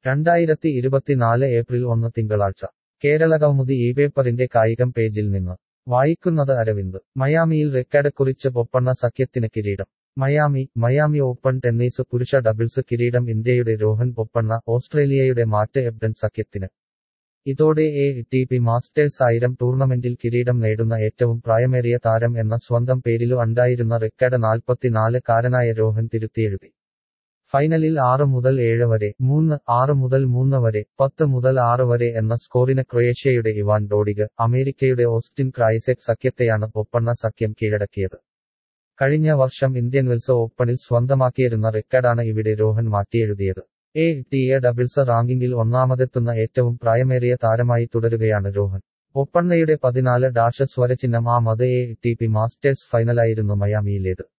രണ്ടായിരത്തി ഇരുപത്തിനാല് ഏപ്രിൽ ഒന്ന് തിങ്കളാഴ്ച കേരളകൗമുദി ഈ പേപ്പറിന്റെ കായികം പേജിൽ നിന്ന് വായിക്കുന്നത് അരവിന്ദ് മയാമിയിൽ റെക്കോർഡ് കുറിച്ച് പൊപ്പണ്ണ സഖ്യത്തിന് കിരീടം മയാമി മയാമി ഓപ്പൺ ടെന്നീസ് പുരുഷ ഡബിൾസ് കിരീടം ഇന്ത്യയുടെ രോഹൻ പൊപ്പണ്ണ ഓസ്ട്രേലിയയുടെ മാറ്റ് എബ്ഡൻ സഖ്യത്തിന് ഇതോടെ എ ടി പി മാസ്റ്റേഴ്സ് ആയിരം ടൂർണമെന്റിൽ കിരീടം നേടുന്ന ഏറ്റവും പ്രായമേറിയ താരം എന്ന സ്വന്തം പേരിലു ഉണ്ടായിരുന്ന റെക്കോർഡ് നാൽപ്പത്തിനാല് കാരനായ രോഹൻ തിരുത്തിയെഴുതി ഫൈനലിൽ ആറ് മുതൽ ഏഴ് വരെ മൂന്ന് ആറ് മുതൽ മൂന്ന് വരെ പത്ത് മുതൽ ആറ് വരെ എന്ന സ്കോറിന് ക്രൊയേഷ്യയുടെ ഇവാൻ ഡോഡിഗ് അമേരിക്കയുടെ ഓസ്റ്റിൻ ക്രൈസെക് സഖ്യത്തെയാണ് പൊപ്പണ്ണ സഖ്യം കീഴടക്കിയത് കഴിഞ്ഞ വർഷം ഇന്ത്യൻ വെൽസ് ഓപ്പണിൽ സ്വന്തമാക്കിയിരുന്ന റെക്കോർഡാണ് ഇവിടെ രോഹൻ മാറ്റിയെഴുതിയത് എ ടി എ ഡബിൾസ് റാങ്കിങ്ങിൽ ഒന്നാമതെത്തുന്ന ഏറ്റവും പ്രായമേറിയ താരമായി തുടരുകയാണ് രോഹൻ ഒപ്പണ്ണയുടെ പതിനാല് ഡാഷ് സ്വരചിഹ്നം ആ മത് എ ടി പി മാസ്റ്റേഴ്സ് ഫൈനലായിരുന്നു മയാമിയിലേത്